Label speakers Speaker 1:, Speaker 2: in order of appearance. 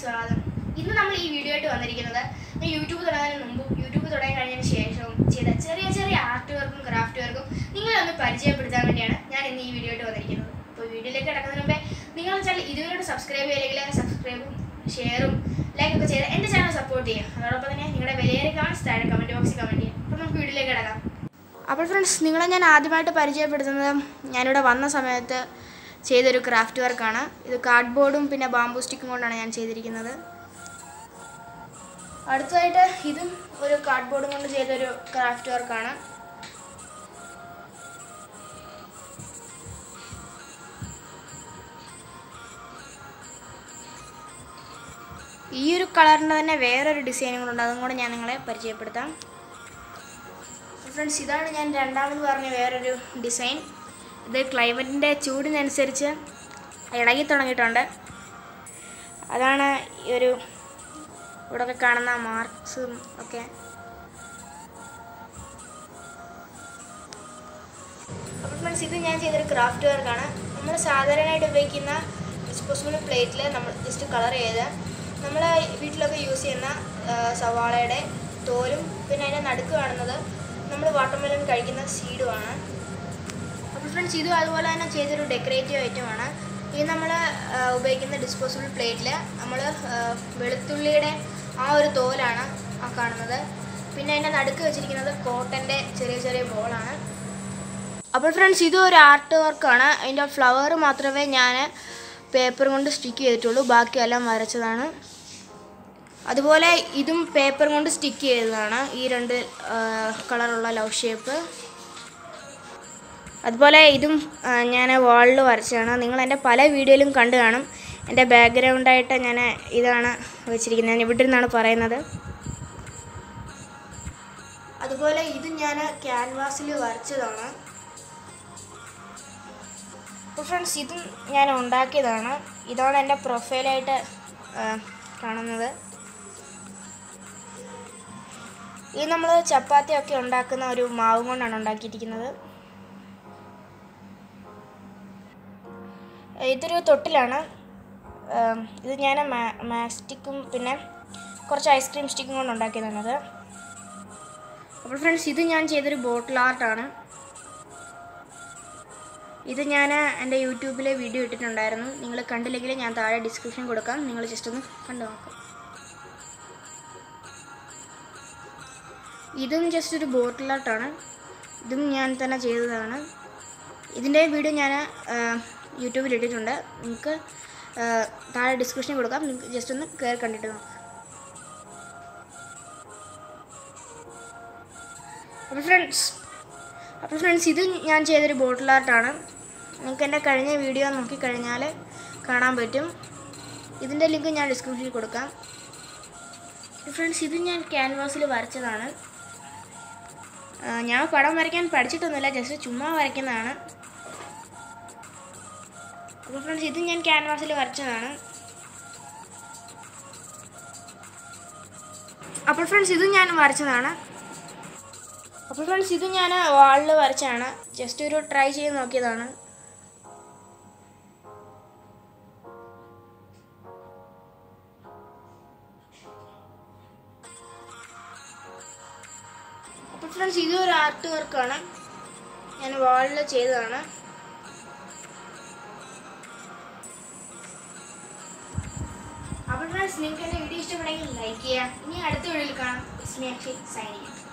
Speaker 1: സ്വാഗതം ഇന്ന് നമ്മൾ ഈ വീഡിയോ ആയിട്ട് വന്നിരിക്കുന്നത് ഞാൻ യൂട്യൂബ് തുടങ്ങുന്നതിന് മുമ്പും യൂട്യൂബ് തുടങ്ങി കഴിഞ്ഞതിന് ശേഷവും ചെയ്ത ചെറിയ ചെറിയ ആർട്ട് വർക്കും ക്രാഫ്റ്റ് വർക്കും നിങ്ങളെ ഒന്ന് പരിചയപ്പെടുത്താൻ വേണ്ടിയാണ് ഞാൻ ഇന്ന് ഈ വീഡിയോ ആയിട്ട് വന്നിരിക്കുന്നത് അപ്പോൾ വീഡിയോയിലേക്ക് കിടക്കുന്നതിന് മുമ്പേ നിങ്ങൾ ചാനൽ ഇതുവരെ സബ്സ്ക്രൈബ് ചെയ്യില്ലെങ്കിൽ സബ്സ്ക്രൈബും ഷെയറും ലൈക്ക് ഒക്കെ ചെയ്ത് എൻ്റെ ചാനൽ സപ്പോർട്ട് ചെയ്യുക അതോടൊപ്പം തന്നെ നിങ്ങളുടെ വിലയേറെ കമൻറ്റ്സ് താഴെ കമൻറ്റ് ബോക്സിൽ കമൻറ്റ് ചെയ്യുക അപ്പോൾ നമുക്ക് വീഡിയോയിലേക്ക് കിടക്കാം അപ്പോൾ ഫ്രണ്ട്സ് നിങ്ങളെ ഞാൻ ആദ്യമായിട്ട് പരിചയപ്പെടുത്തുന്നത് ഞാനിവിടെ വന്ന സമയത്ത് ചെയ്തൊരു ക്രാഫ്റ്റ് വർക്കാണ് ഇത് കാർഡ്ബോർഡും പിന്നെ ബാംബൂ സ്റ്റിക്കും കൊണ്ടാണ് ഞാൻ ചെയ്തിരിക്കുന്നത് അടുത്തതായിട്ട് ഇതും ഒരു കാർഡ്ബോർഡും കൊണ്ട് ചെയ്തൊരു ക്രാഫ്റ്റ് വർക്കാണ് ഈ ഒരു കളറിൻ്റെ തന്നെ വേറൊരു ഡിസൈനും കൂടെ ഉണ്ട് അതും കൂടെ ഞാൻ നിങ്ങളെ പരിചയപ്പെടുത്താം ഫ്രണ്ട്സ് ഇതാണ് ഞാൻ രണ്ടാമത് പറഞ്ഞ വേറൊരു ഡിസൈൻ ഇത് ക്ലൈമറ്റിൻ്റെ ചൂടിനനുസരിച്ച് ഇളകി തുടങ്ങിയിട്ടുണ്ട് അതാണ് ഈ ഒരു ഇവിടെയൊക്കെ കാണുന്ന മാർക്സും ഒക്കെ അപ്പോൾ ഫ്രണ്ട്സ് ഇത് ഞാൻ ചെയ്തൊരു ക്രാഫ്റ്റ് വർക്കാണ് നമ്മൾ സാധാരണയായിട്ട് ഉപയോഗിക്കുന്ന ഡിസ്പോസിബിൾ പ്ലേറ്റിൽ നമ്മൾ ജസ്റ്റ് കളർ ചെയ്ത് നമ്മൾ വീട്ടിലൊക്കെ യൂസ് ചെയ്യുന്ന ആ, സവാളയുടെ തോലും പിന്നെ അതിൻ്റെ നടുക്ക് കാണുന്നത് നമ്മൾ വാട്ടർമെലൺ കഴിക്കുന്ന സീഡുമാണ് അപ്പോൾ ഫ്രണ്ട്സ് ഇതും അതുപോലെ തന്നെ ചെയ്തൊരു ഡെക്കറേറ്റീവ് ഐറ്റമാണ് ഇത് നമ്മൾ ഉപയോഗിക്കുന്ന ഡിസ്പോസിബിൾ പ്ലേറ്റിൽ നമ്മൾ വെളുത്തുള്ളിയുടെ ആ ഒരു തോലാണ് ആ കാണുന്നത് പിന്നെ അതിൻ്റെ നടുക്ക് വെച്ചിരിക്കുന്നത് കോട്ടൻ്റെ ചെറിയ ചെറിയ ബോളാണ് അപ്പോൾ ഫ്രണ്ട്സ് ഇതും ഒരു ആർട്ട് വർക്കാണ് അതിൻ്റെ ഫ്ലവർ മാത്രമേ ഞാൻ പേപ്പർ കൊണ്ട് സ്റ്റിക്ക് ചെയ്തിട്ടുള്ളൂ ബാക്കിയെല്ലാം വരച്ചതാണ് അതുപോലെ ഇതും പേപ്പർ കൊണ്ട് സ്റ്റിക്ക് ചെയ്തതാണ് ഈ രണ്ട് കളറുള്ള ലവ് ഷേപ്പ് അതുപോലെ ഇതും ആ, ഞാൻ വാളിൽ വരച്ചതാണ് നിങ്ങൾ എൻ്റെ പല വീഡിയോയിലും കണ്ടു കാണും എൻ്റെ ബാക്ക്ഗ്രൗണ്ടായിട്ട് ഞാൻ ഇതാണ് വെച്ചിരിക്കുന്നത് ഞാൻ ഇവിടെ നിന്നാണ് പറയുന്നത് അതുപോലെ ഇത് ഞാൻ ക്യാൻവാസിൽ വരച്ചതാണ് അപ്പോൾ ഫ്രണ്ട്സ് ഇതും ഞാൻ ഉണ്ടാക്കിയതാണ് ഇതാണ് എൻ്റെ പ്രൊഫൈലായിട്ട് ആ, കാണുന്നത് ഇത് നമ്മൾ ചപ്പാത്തിയൊക്കെ ഉണ്ടാക്കുന്ന ഒരു മാവും കൊണ്ടാണ് ഉണ്ടാക്കിയിരിക്കുന്നത് ഇതൊരു തൊട്ടിലാണ് ആം, ഇത് ഞാൻ മാസ്റ്റിക്കും പിന്നെ കുറച്ച് ഐസ്ക്രീം സ്റ്റിക്കും കൊണ്ട് ഉണ്ടാക്കിയതാണത് അപ്പോൾ ഫ്രണ്ട്സ് ഇത് ഞാൻ ചെയ്തൊരു ബോട്ടിൽ ആർട്ടാണ് ഇത് ഞാൻ എൻ്റെ യൂട്യൂബിലെ വീഡിയോ ഇട്ടിട്ടുണ്ടായിരുന്നു നിങ്ങൾ കണ്ടില്ലെങ്കിൽ ഞാൻ താഴെ ഡിസ്ക്രിപ്ഷൻ കൊടുക്കാം നിങ്ങൾ ജസ്റ്റ് ഒന്ന് കണ്ടു നോക്കാം ഇതും ജസ്റ്റ് ഒരു ബോട്ടിൽ ആർട്ടാണ് ഇതും ഞാൻ തന്നെ ചെയ്തതാണ് ഇതിൻ്റെ വീഡിയോ ഞാൻ യൂട്യൂബിൽ ഇട്ടിട്ടുണ്ട് നിങ്ങൾക്ക് ആ, താഴെ ഡിസ്ക്രിപ്ഷൻ കൊടുക്കാം നിങ്ങൾക്ക് ജസ്റ്റ് ഒന്ന് കയറി കണ്ടിട്ട് നോക്കാം അപ്പോൾ ഫ്രണ്ട്സ് അപ്പോൾ ഫ്രണ്ട്സ് ഇത് ഞാൻ ചെയ്തൊരു ബോട്ടിൽ ആർട്ടാണ് നിങ്ങൾക്ക് എൻ്റെ കഴിഞ്ഞ വീഡിയോ നോക്കിക്കഴിഞ്ഞാൽ കാണാൻ പറ്റും ഇതിൻ്റെ ലിങ്ക് ഞാൻ ഡിസ്ക്രിപ്ഷനിൽ കൊടുക്കാം ഫ്രണ്ട്സ് ഇത് ഞാൻ ക്യാൻവാസിൽ വരച്ചതാണ് ആ, ഞാൻ പടം വരയ്ക്കാൻ പഠിച്ചിട്ടൊന്നുമില്ല ജസ്റ്റ് ചുമ്മാ വരയ്ക്കുന്നതാണ് അപ്പോൾ ഫ്രണ്ട്സ് ഇത് ഞാൻ ക്യാൻവാസിൽ വരച്ചതാണ് അപ്പോൾ ഫ്രണ്ട്സ് ഇത് ഞാൻ വരച്ചതാണ് അപ്പോൾ ഫ്രണ്ട്സ് ഇത് ഞാൻ വാളിൽ വരച്ചാണ് ജസ്റ്റ് ഒരു ട്രൈ ചെയ്ത് നോക്കിയതാണ് അപ്പോൾ ഫ്രണ്ട്സ് ഇത് ഒരു ആർട്ട് വർക്കാണ് ഞാൻ വാളിൽ ചെയ്തതാണ് അപ്പോൾ ഫ്രണ്ട്സ് നിങ്ങൾക്ക് എൻ്റെ വീഡിയോ ഇഷ്ടപ്പെടുമെങ്കിൽ ലൈക്ക് ചെയ്യുക ഇനി അടുത്ത വീഡിയോയിൽ കാണാം ഇസ്മി അക്ഷയ് സൈനിങ്